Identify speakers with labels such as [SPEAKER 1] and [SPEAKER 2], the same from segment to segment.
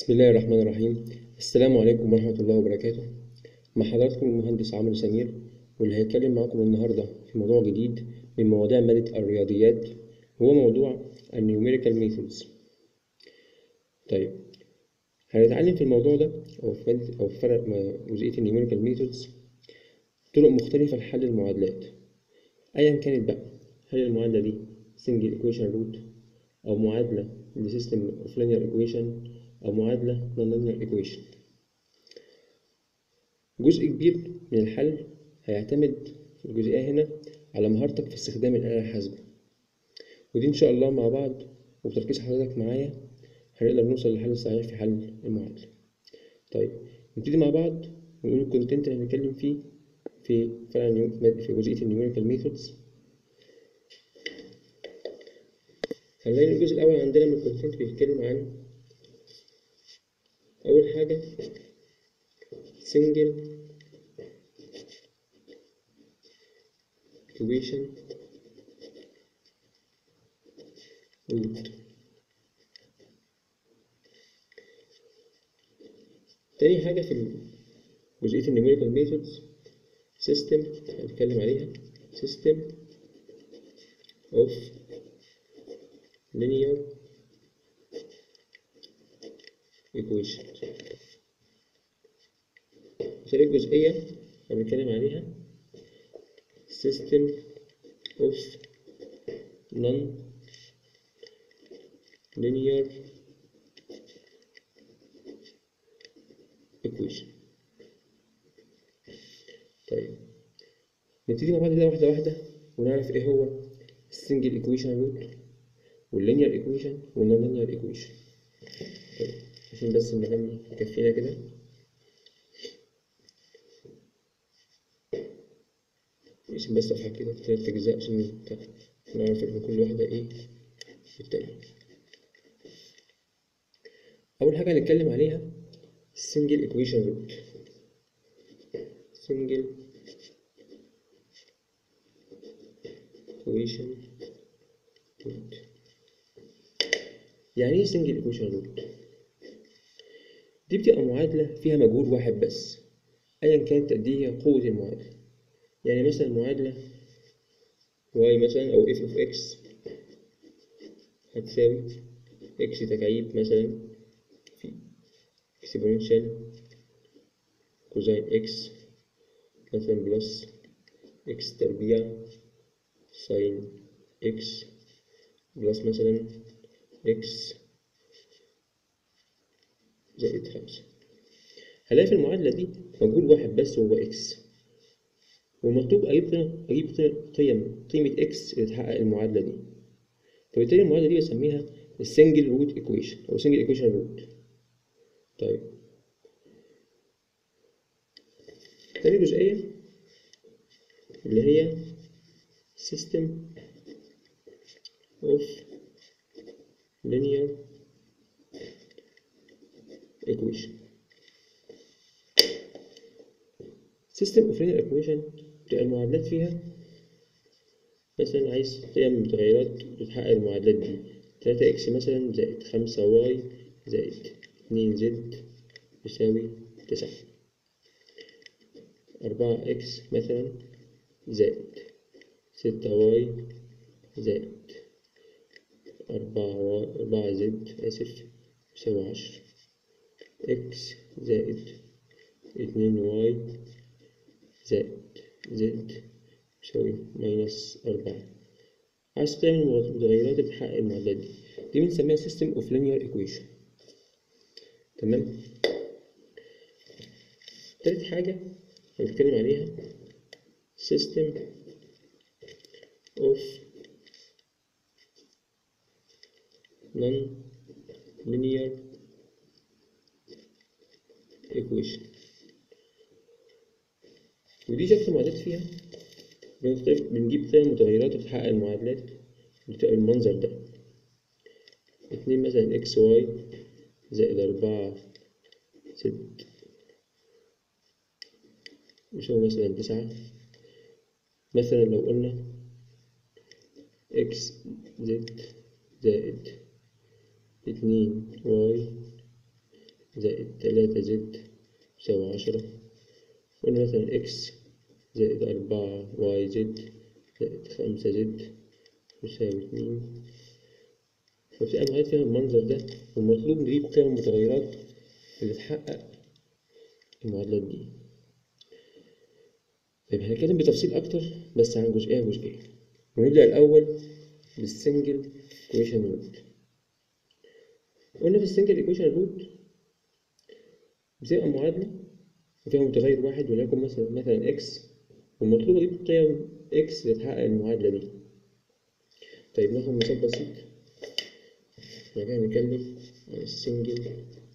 [SPEAKER 1] بسم الله الرحمن الرحيم السلام عليكم ورحمة الله وبركاته مع حضراتكم المهندس عمرو سمير واللي هيتكلم معاكم النهاردة في موضوع جديد من مواضيع مادة الرياضيات وهو موضوع النيوميريكال ميثودز طيب هنتعلم في الموضوع ده أو في مادة أو في فرق جزئية النيوميريكال ميثودز طرق مختلفة لحل المعادلات أيا كانت بقى هل المعادلة دي single equation root أو معادلة لسيستم of linear equation أو معادلة non-linear equation جزء كبير من الحل هيعتمد في الجزئية هنا على مهارتك في استخدام الآلة الحاسبة ودي إن شاء الله مع بعض وبتركيز حضرتك معايا هنقدر نوصل للحل الصحيح في حل المعادلة طيب نبتدي مع بعض ونقول الكونتنت اللي هنتكلم فيه في فرع في جزئية النيوميريكال ميثودز هنلاقي الجزء الأول عندنا من الكونتنت بيتكلم عن أول حاجة single equation root تاني حاجة في جزئية النيوميريكال ميثودز system هنتكلم عليها system of linear equation ثالث جزئية هنتكلم عليها system of non linear equation طيب نبتدي مع بعض كده واحدة واحدة ونعرف ايه هو السنجل equation root واللينير ايكويشن والنون لينير ايكويشن طيب عشان بس المكان يكفينا كده نقسم بس الصفحة كده في تلات أجزاء عشان نعرف إن كل واحدة إيه التانية أول حاجة هنتكلم عليها السنجل ايكويشن روت سنجل ايكويشن روت يعني ايه سنجل ايكويشن روت دي بتبقى معادلة فيها مجهول واحد بس أيا كانت قد إيه قوة المعادلة يعني مثلا معادلة y مثلا أو f of x هتساوي x تكعيب مثلا في exponential كوزين x مثلا بلس x تربيع ساين x بلس مثلا x زائد خمسة هلاقي في المعادلة دي مجهول واحد بس وهو x ومطلوب أجيب أجيب قيم قيمة x اللي تحقق المعادلة دي فبالتالي المعادلة دي بسميها السنجل روت ايكويشن أو سنجل ايكويشن روت طيب تاني جزئية اللي هي system of linear equation system of linear equation بتبقى المعادلات فيها مثلا عايز قيم متغيرات بتحقق المعادلات دي تلاتة اكس مثلا زائد خمسة واي زائد اتنين زد يساوي تسعة أربعة اكس مثلا زائد ستة واي زائد أربعة واي أربعة زد آسف يساوي عشرة اكس زائد اتنين واي زائد زد يساوي ماينس أربعة عايز تعمل متغيرات بتحقق المعادلات دي دي بنسميها سيستم اوف linear equation تمام تالت حاجة هنتكلم عليها system of non-linear equation ودي شكل معادلات فيها بنجيب ثلاث متغيرات وتحقق المعادلات بتبقى بالمنظر ده اتنين مثلا اكس واي زائد أربعة ست يساوي مثلا تسعة مثلا لو قلنا اكس زد زائد اتنين واي زائد تلاتة زد يساوي عشرة قلنا مثلا إكس زائد أربعة واي زد زائد خمسة زد يساوي اتنين فبتبقى المعادلة فيها المنظر ده والمطلوب نجيب قيم المتغيرات اللي تحقق المعادلات دي طيب هنتكلم بتفصيل أكتر بس عن جزئية جزئية ونبدأ الأول بالسنجل إيكويشن روت قلنا في السنجل إيكويشن روت بتبقى معادلة وفيها متغير واحد وليكن مثلا مثلا إكس والمطلوب أجيب قيم إكس لتحقق المعادلة دي طيب ناخد مثال بسيط احنا كده هنتكلم عن السنجل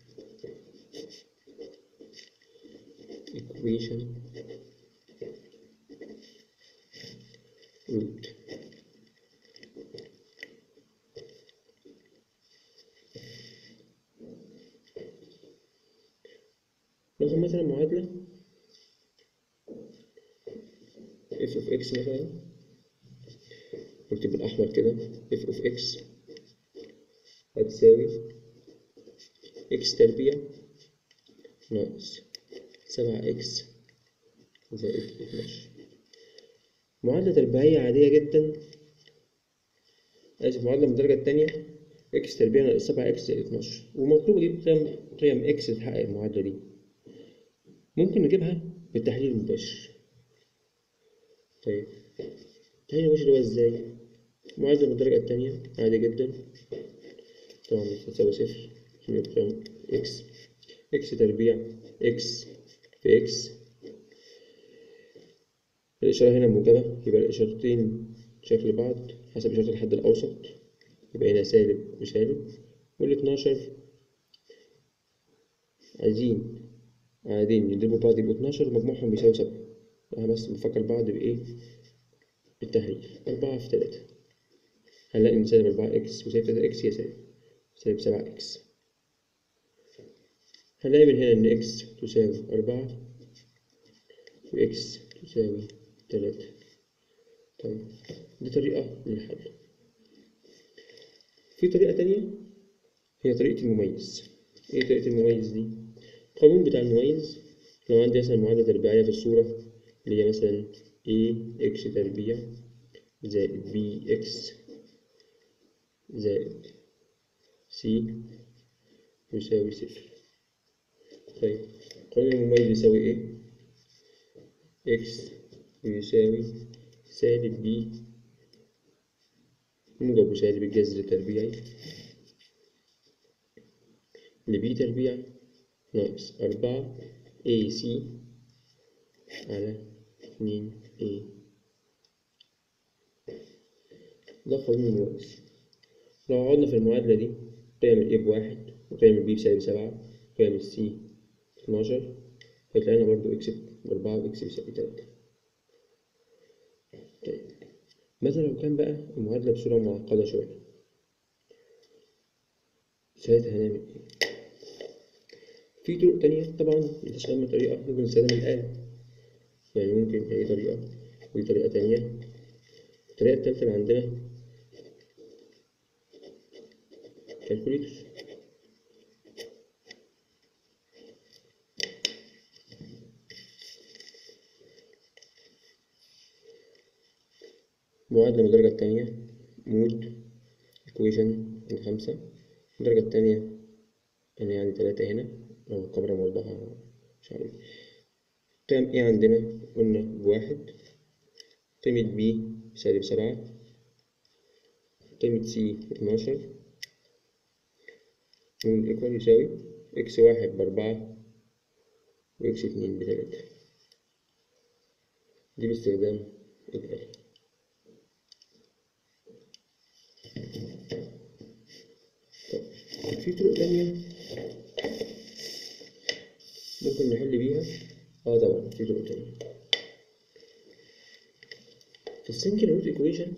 [SPEAKER 1] equation root ناخد مثلا معادلة f of x مثلا نكتب بالأحمر كده f of x هتساوي x تربيع ناقص سبعة إكس زائد اتناشر معادلة تربيعية عادية جدا آسف معادلة من الدرجة التانية إكس تربيع ناقص سبعة إكس زائد اتناشر ومطلوب أجيب قيم قيم إكس تحقق المعادلة دي ممكن نجيبها بالتحليل المباشر طيب التحليل المباشر ده إزاي؟ معادلة من الدرجة التانية عادي جدا طبعا مش هتساوي صفر عشان يبقى قيم إكس إكس تربيع إكس في إكس الإشارة هنا موجبة يبقى الإشارتين شكل بعض حسب إشارة الحد الأوسط يبقى هنا سالب وسالب والاتناشر عايزين عادين يضربوا بعض يبقوا اتناشر مجموعهم بيساوي سبعة احنا بس بنفكر بعض بإيه بالتحليل أربعة في تلاتة هنلاقي إن سالب أربعة إكس وسالب تلاتة إكس هي سالب سالب سبعة إكس هنلاقي من هنا إن إكس تساوي أربعة وإكس تساوي تلاتة طيب دي طريقة للحل في طريقة تانية هي طريقة المميز إيه طريقة المميز دي؟ القانون بتاع المميز لو عندي مثلا معادلة تربيعية في الصورة اللي هي مثلا A إكس تربيع زائد B إكس زائد C يساوي صفر طيب قانون المميز يساوي ايه؟ اكس يساوي سالب بي موجب وسالب الجذر التربيعي لبي تربيع ناقص أربعة اي سي على اتنين اي ده قانون المميز لو قعدنا في المعادلة دي قيم الاي بواحد وقيم البي بسالب سبعة وقيم السي 12 هيطلع لنا برضو اكس بأربعة وإكس بيساوي تلاتة طيب ماذا لو كان بقى المعادلة بصورة معقدة شوية ساعتها هنعمل ايه؟ في طرق تانية طبعا بتستخدم طريقة ممكن نستخدم الآلة يعني ممكن أي طريقة ودي طريقة تانية الطريقة التالتة اللي عندنا كالكوليتر معادلة من الدرجة التانية مود equation من خمسة الدرجة التانية أنا يعني تلاتة هنا لو الكاميرا موضحة مش عارف قيم ايه عندنا قلنا بواحد قيمة بي سالب سبعة قيمة سي اتناشر والإيكوال يساوي إكس واحد بأربعة وإكس اتنين بتلاتة دي باستخدام الآلة طيب في طرق تانية ممكن نحل بيها اه طبعا في طرق تانية في السنجل روت ايكويشن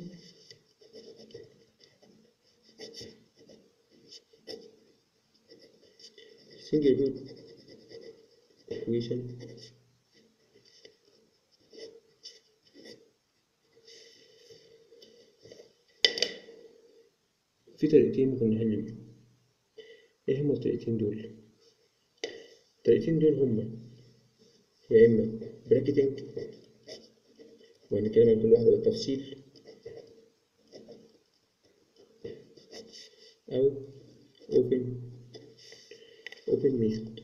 [SPEAKER 1] single root equation في طريقتين ممكن نحل بيهم ايه هما الطريقتين دول الطريقتين دول هما يا إما براكتنج وهنتكلم عن كل واحدة بالتفصيل أو open open method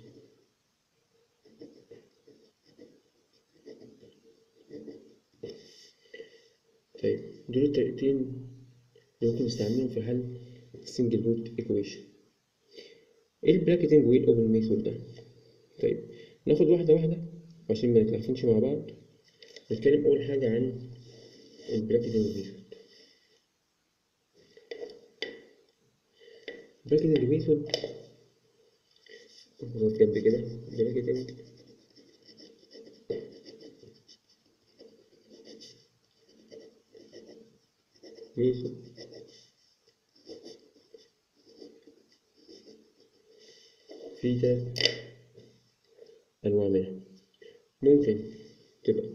[SPEAKER 1] طيب دول الطريقتين اللي ممكن نستعملهم في حل single root equation ايه البراكتنج وايه الاوبن ميثود ده طيب ناخد واحدة واحدة عشان ما نتلخفنش مع بعض نتكلم أول حاجة عن البراكتنج ميثود البراكتنج ميثود نقعد جنب كده براكتنج ميثود في تلات أنواع منها ممكن تبقى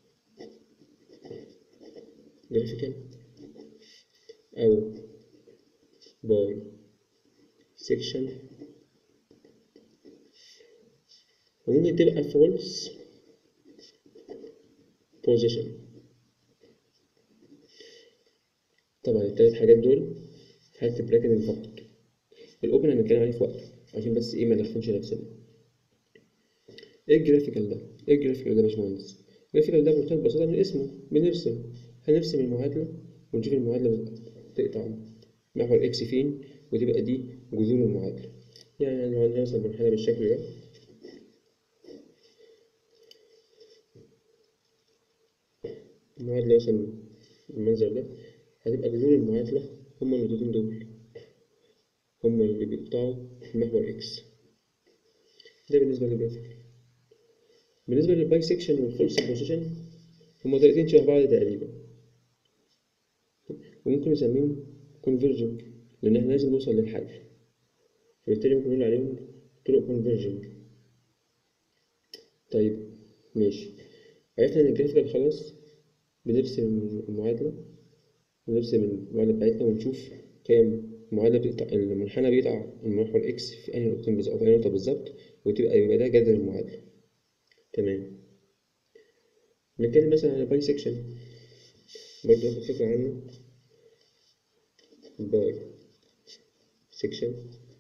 [SPEAKER 1] جرافيكال أو باي سيكشن وممكن تبقى فولس بوزيشن طبعا التلات حاجات دول في حالة البراكتنج فقط الأوبن هنتكلم عليه في وقته عشان بس إيه ما نلخفنش نفسنا ايه الجرافيكال ده؟ ايه الجرافيكال ده يا باشمهندس؟ الجرافيكال ده بمنتهى البساطة من اسمه بنرسم هنرسم المعادلة ونشوف المعادلة تقطع محور اكس فين وتبقى دي جذور المعادلة يعني لو عندنا مثلا منحنى بالشكل ده المعادلة مثلا بالمنظر ده هتبقى جذور المعادلة هما النقطتين دول هما اللي بيقطعوا محور اكس ده بالنسبة للجرافيك بالنسبة للباي سيكشن والفولس بوزيشن هما طريقتين شبه بعض تقريبا وممكن نسميهم كونفرجنج لأن احنا لازم نوصل للحل فبالتالي ممكن نقول عليهم طرق كونفرجنج طيب ماشي عرفنا إن الجرافيكال خلاص بنرسم المعادلة ونرسم المعادلة بتاعتنا ونشوف كام المعادلة بتقطع المنحنى بيقطع المحور إكس في أي نقطة بالظبط في أي نقطة بالظبط وتبقى يبقى ده جذر المعادلة تمام نتكلم مثلا عن الباي سيكشن برضه ناخد فكرة عنه باي سيكشن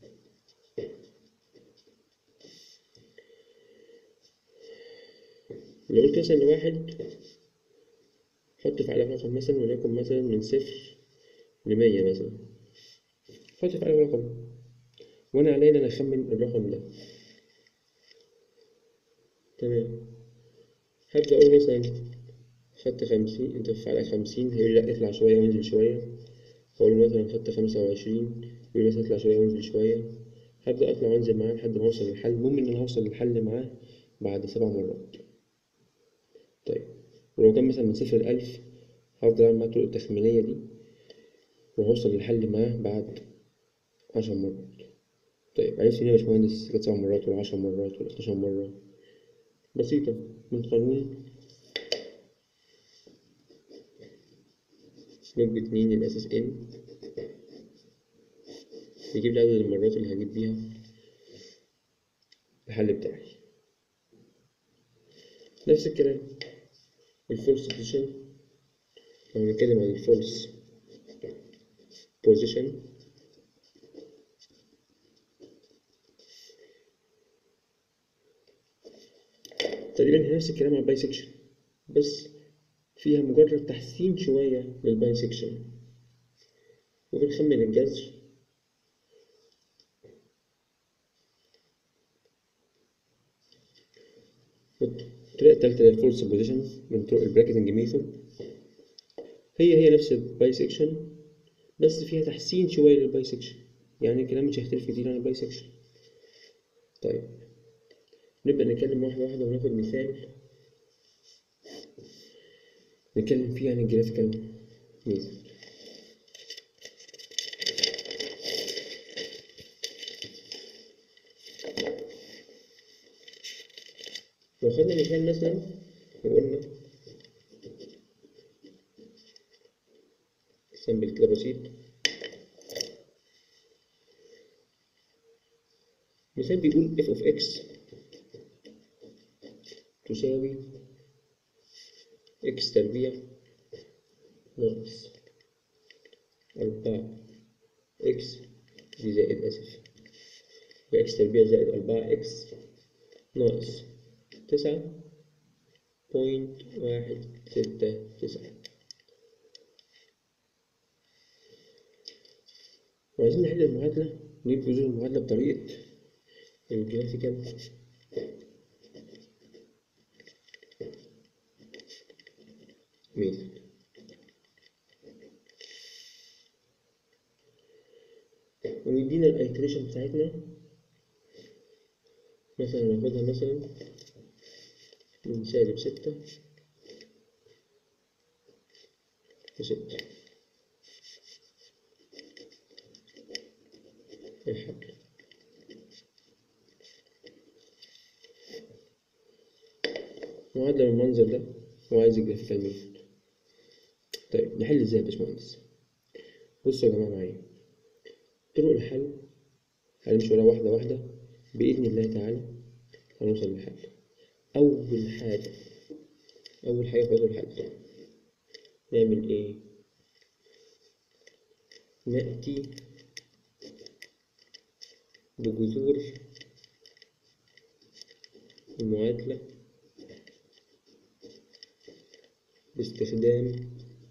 [SPEAKER 1] لو قلت مثلا لواحد حط في علامة رقم مثلا وليكن مثلا من صفر لمية مثلا حط في علامة رقم وأنا عليا إن أنا أخمن الرقم ده تمام هبدأ أقول مثلا خدت خمسين أنت في على خمسين هيقول لي لأ اطلع شوية وانزل شوية أقول له مثلا خدت خمسة وعشرين يقول لي مثلا اطلع شوية وانزل شوية هبدأ أطلع وأنزل معاه لحد ما أوصل للحل المهم إن أنا هوصل للحل معاه بعد سبع مرات طيب ولو كان مثلا من صفر لألف هفضل أعمل معاه الطرق التخمينية دي وهوصل للحل معاه بعد عشر مرات طيب عرفت ليه يا باشمهندس كانت سبع مرات ولا عشر مرات ولا اتناشر مرة بسيطة من قانون لوج اتنين الأساس إن يجيب لي عدد المرات اللي هجيب بيها الحل بتاعي نفس الكلام الفولس بوزيشن لو هنتكلم عن الفولس بوزيشن تقريبا هي نفس الكلام على الباي سيكشن بس فيها مجرد تحسين شوية للباي سيكشن وبنخمن الجذر الطريقة التالتة هي الفولس بوزيشن من طرق البراكتنج ميثود هي هي نفس الباي سيكشن بس فيها تحسين شوية للباي سيكشن يعني الكلام مش هيختلف كتير عن الباي سيكشن طيب نبدأ نتكلم واحدة واحدة وناخد مثال نتكلم فيه عن الجرافيكال ميثود لو خدنا مثال مثلا وقلنا سامبل كده بسيط مثال بيقول f of x تساوي إكس تربيع ناقص أربعة إكس دي زائد آسف يبقى إكس تربيع زائد أربعة إكس ناقص تسعة بوينت واحد ستة تسعة وعايزين نحل المعادلة نجيب جذور المعادلة بطريقة الجرافيكال ميثود ويدينا الايتريشن بتاعتنا مثلا ناخدها مثلا من سالب ستة لستة الحل معادلة بالمنظر ده هو عايز الجرافيكال ميثود طيب نحل ازاي يا باشمهندس بصوا يا جماعة معايا طرق الحل هنمشي وراها واحدة واحدة بإذن الله تعالى هنوصل للحل أول حاجة أول حاجة في هذا الحل نعمل إيه؟ نأتي بجذور المعادلة باستخدام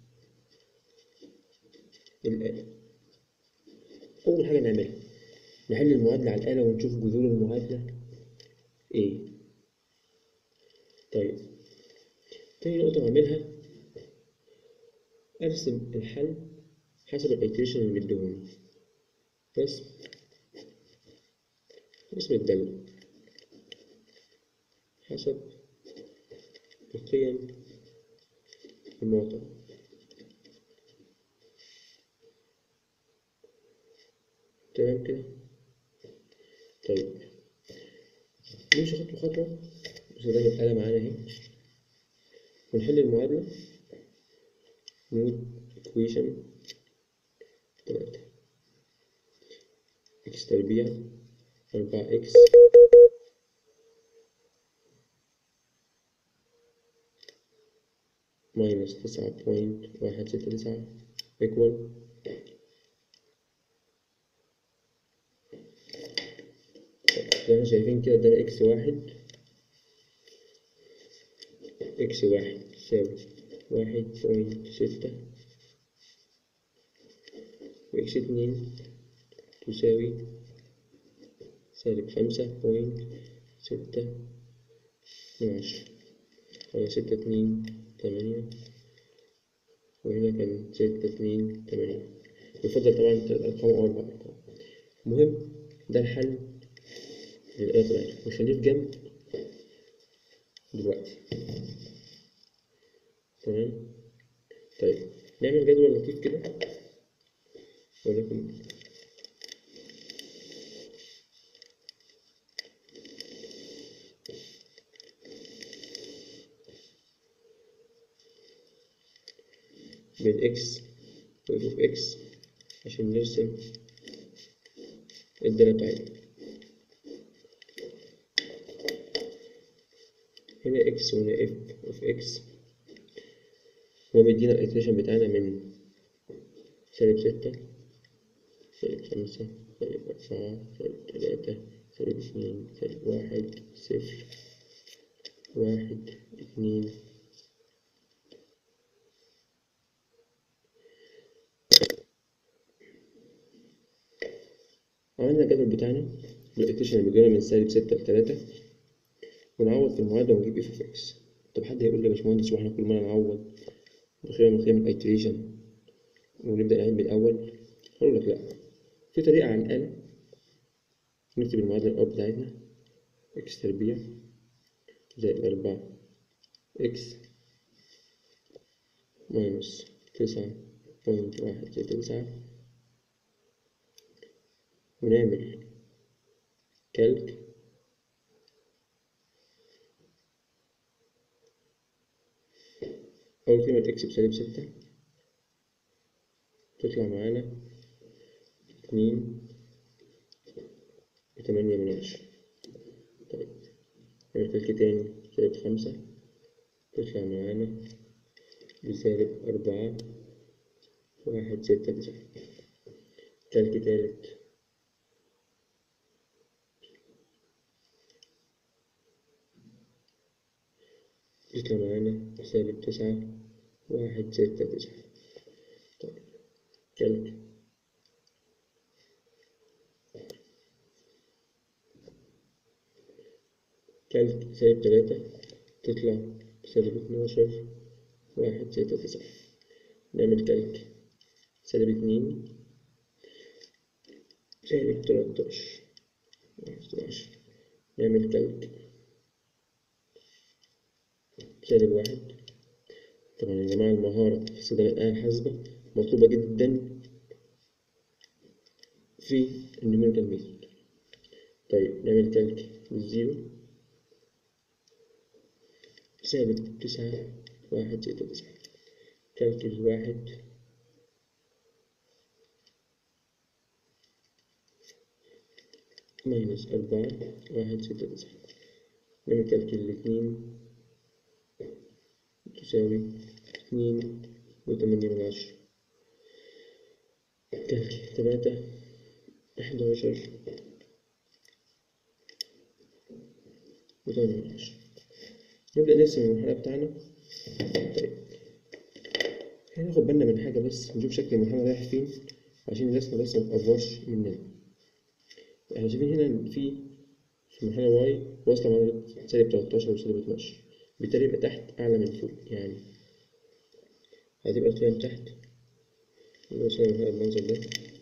[SPEAKER 1] الآلة أول حاجة نعملها نحل المعادلة على الآلة ونشوف جذور المعادلة إيه طيب تاني نقطة بعملها أرسم الحل حسب الإيتريشن اللي مديهوني رسم رسم الدالة حسب القيم المعطى تمام كده طيب نمشي خطوة خطوة باستخدام الآلة معانا اهي ونحل المعادلة نود equation تلاتة إكس تربيع أربعة إكس ماينس تسعة بوينت واحد ستة تسعة إيكوال زي ما شايفين كده ادانا إكس واحد إكس واحد تساوي واحد بوينت ستة وإكس اتنين تساوي سالب خمسة بوينت ستة من عشرة هي ستة اتنين تمانية وهنا كان ستة اتنين تمانية يفضل طبعا تلات أرقام أو أربع أرقام المهم ده الحل للآية بتاعتنا نخليه في جنب دلوقتي تمام طيب نعمل جدول لطيف كده ولكن بين اكس واف اوف اكس عشان نرسم الدالة بتاعتنا هنا اكس وهنا اف اوف اكس هو مدينا الايتريشن بتاعنا من سالب ستة سالب خمسة سالب أربعة سالب تلاتة سالب اتنين سالب واحد صفر واحد اتنين عملنا الجدول بتاعنا بالايتريشن اللي مدينا من سالب ستة لتلاتة ونعوض في المعادلة ونجيب اف اوف اكس طب حد هيقول لي يا باشمهندس واحنا كل مرة نعوض بخير من قيم الايتريشن ونبدأ نعيد من الأول هقول لك لأ في طريقة على الآلة نكتب المعادلة الأول بتاعتنا إكس تربيع زائد أربعة إكس ماينس تسعة بوينت واحد ستة تسعة ونعمل كالك أول قيمة إكس بسالب ستة تطلع معانا اتنين بتمانية من عشرة طيب نعمل كالك تاني سالب سالب خمسة تطلع معانا بسالب أربعة واحد ستة تسعة كالك تالت يطلع معانا سالب تسعة واحد ستة تسعة طيب كالك كالك سالب تلاتة تطلع سالب اتناشر واحد ستة تسعة نعمل كالك سالب اتنين سالب تلاتاشر واحد اتناشر نعمل كالك سالب واحد طبعا يا جماعة المهارة في استخدام الآلة الحاسبة مطلوبة جدا في النيوميريكال ميثود طيب نعمل كالك للزيرو سالب تسعة واحد ستة تسعة كالك الواحد ماينس أربعة واحد ستة تسعة نعمل كالك الاتنين تساوي اتنين وتمانية من عشرة كالك تلاتة حداشر وتمانية من عشرة نبدأ نرسم المرحلة بتاعنا طيب هناخد بالنا من حاجة بس نشوف شكل المرحلة رايح فين عشان الرسمة بس متقفرش مننا احنا شايفين هنا إن في في المرحلة واي واصلة معانا سالب تلاتاشر وسالب اتناشر بالتالي يبقى تحت أعلى من فوق يعني هتبقى القيم تحت يبقى مثلا هذا المنظر ده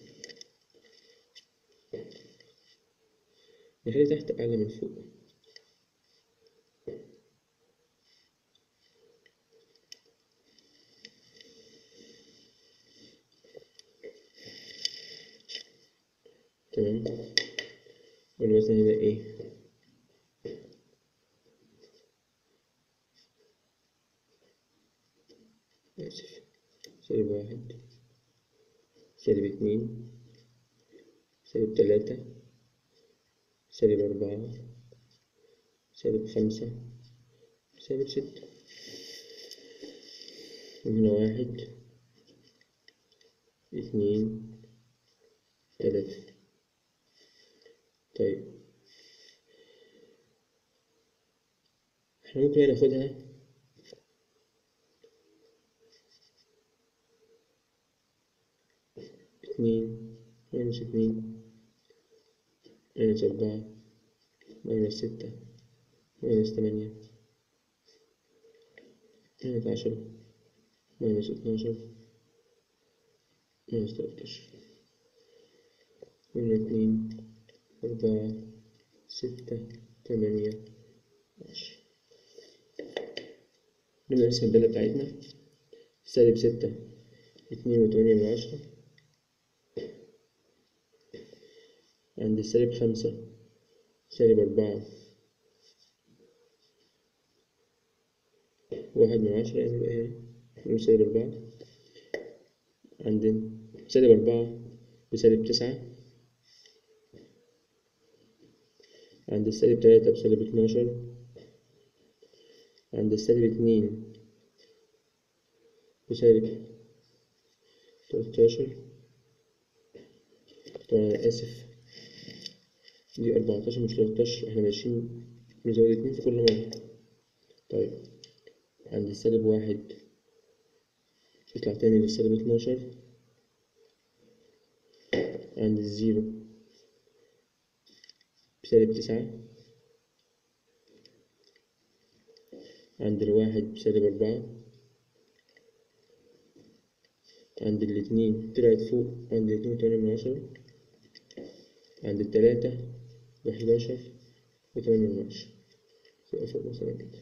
[SPEAKER 1] نخلي تحت أعلى من فوق تمام نقول مثلا هنا ايه آسف سالب واحد سالب اتنين سالب تلاتة سالب أربعة سالب خمسة سالب ستة وهنا واحد اتنين تلاتة طيب احنا ممكن هنا ناخدها اتنين ماينس اتنين ماينس أربعة ماينس ستة ماينس تمانية ماينس عشرة ماينس اتناشر ماينس تلاتاشر هنا اتنين أربعة ستة تمانية عشرة نبدأ نرسم الدالة بتاعتنا سالب ستة اتنين وتمانية من عشرة عند السالب خمسة سالب أربعة واحد من عشرة يعني يبقى ايه نقول سالب أربعة عند سالب أربعة بسالب تسعة عند السالب تلاتة بسالب اتناشر عند السالب اتنين بسالب تلاتاشر طبعا أنا آسف دي أربعتاشر مش تلاتاشر احنا ماشيين نزود اتنين في كل مرة طيب عند السالب واحد يطلع تاني للسالب اتناشر عند الزيرو بسالب تسعة عند الواحد بسالب أربعة عند الاتنين طلعت فوق عند الاتنين وتمانية من عشرة عند التلاتة بحداشر وتمانية من عشرة تبقى فوق مثلا كده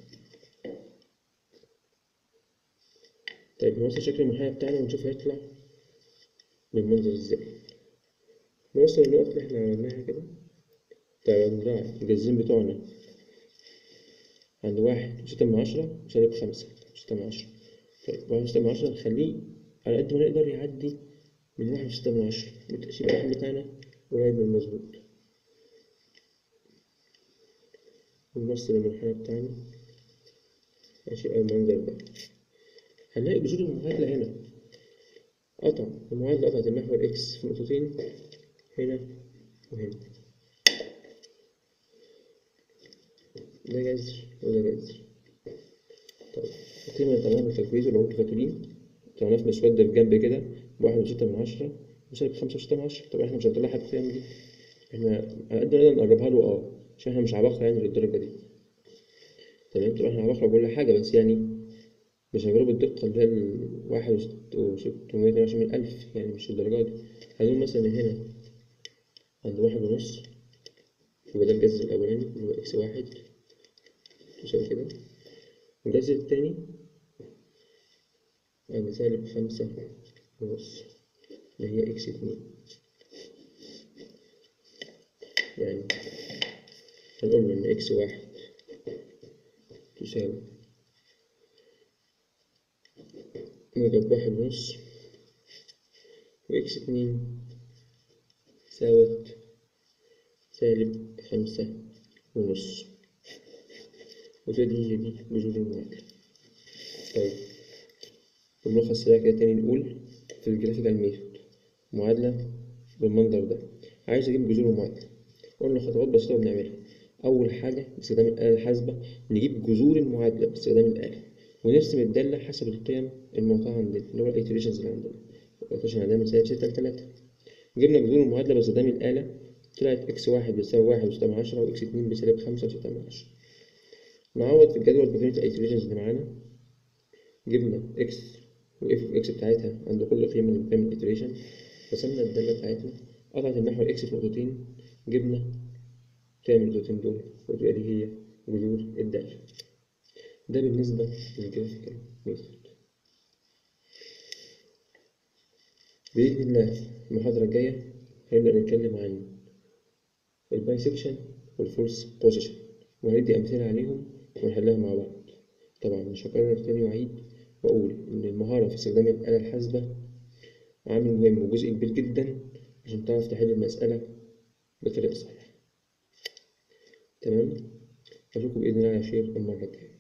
[SPEAKER 1] طيب نوصل شكل المحاية بتاعنا ونشوف هيطلع بالمنظر ازاي نوصل النقط اللي احنا عملناها كده بتاع الذراع الجزين بتوعنا عند واحد وستة من عشرة وسالب خمسة ستة من عشرة طيب واحد وستة من عشرة نخليه على قد ما نقدر يعدي من واحد وستة من عشرة بالتقسيم الواحد بتاعنا قريب من المظبوط ونوصل المرحلة بتاعنا ماشي أو المنظر ده هنلاقي جذور المعادلة هنا قطع المعادلة قطعت المحور إكس في نقطتين هنا وهنا ده جذر وده جذر طيب القيمة اللي طلعناها بالكالكوليتر لو انتوا فاكرين طلعناها في مسودة بجنب كده بواحد وستة من عشرة وسالب خمسة وستة من عشرة طب احنا مش هنطلعها القيم دي احنا على قد ما نقدر نقربها له اه عشان احنا مش عباقرة يعني للدرجة دي تمام طبعا احنا عباقرة كل حاجة بس يعني مش هنجرب الدقة اللي هي الواحد وستمية اتنين وعشرين من ألف يعني مش الدرجة دي هنقول مثلا هنا عند واحد ونص يبقى ده الجذر الأولاني اللي هو إكس واحد تساوي كده الجذر التاني عند سالب خمسة ونص اللي هي إكس اتنين يعني هنقول له إن إكس واحد تساوي موجب واحد ونص وإكس اتنين ساوت سالب خمسة ونص وتدي هي دي جذور المعادلة طيب بملخص سريع كده تاني نقول في الجرافيكال ميثود معادلة بالمنظر ده عايز أجيب جذور المعادلة قلنا خطوات بسيطة وبنعملها أول حاجة باستخدام الآلة الحاسبة نجيب جذور المعادلة باستخدام الآلة ونرسم الدالة حسب القيم الموقعة عندنا اللي هو الإيتريشنز اللي عندنا الإيتريشن عندنا من سالب ستة لتلاتة جبنا جذور المعادلة باستخدام الآلة طلعت إكس واحد بيساوي واحد وستة من عشرة وإكس اتنين بسالب خمسة وستة من عشرة نعوض في الجدول بقيمة الإيتريشنز اللي معانا جبنا إكس وإف أوف إكس بتاعتها عند كل قيمة من قيم الإيتريشن رسمنا الدالة بتاعتنا قطعت المحور إكس في نقطتين جبنا قيم النقطتين دول وتبقى دي هي جذور الدالة ده بالنسبة للجرافيكال ميثود بإذن الله المحاضرة الجاية هنبدأ نتكلم عن البايسكشن والفولس بوزيشن وهندي أمثلة عليهم ونحلها مع بعض طبعا مش هكرر تاني وأعيد وأقول إن المهارة في استخدام الآلة الحاسبة عامل مهم وجزء كبير جدا عشان تعرف تحل المسألة بطريقة صحيحة تمام أشوفكم بإذن الله على خير المرة الجاية